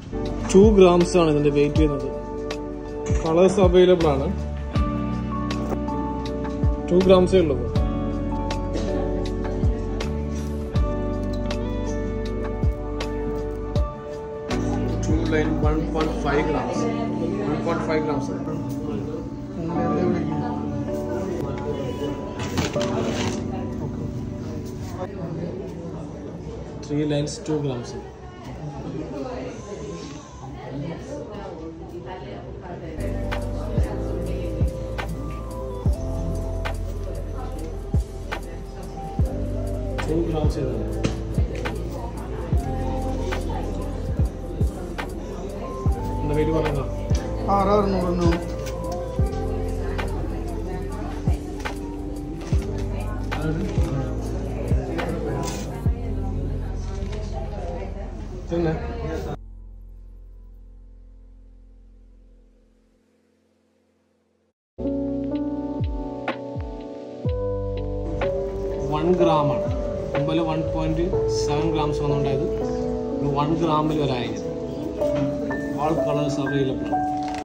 two grams ആണ് ഇതിന്റെ weight ചെയ്യുന്നത് കളേഴ്സ് അവൈലബിൾ ആണ് ടു ഗ്രാംസേ ഉള്ളൂ two line one point five grams one point five grams three lines two grams two grams എന്താ പേര് പറയുന്ന ആറ് അറുന്നൂറിനും പിന്നെ വൺ ഗ്രാമാണ് മുമ്പിൽ വൺ പോയിന്റ് സെവൻ ഗ്രാംസ് വന്നുണ്ടായത് വൺ ഗ്രാമിൽ ഒരായിരം ഓൾ കളേഴ്സ് അവൈലബിൾ ആണ്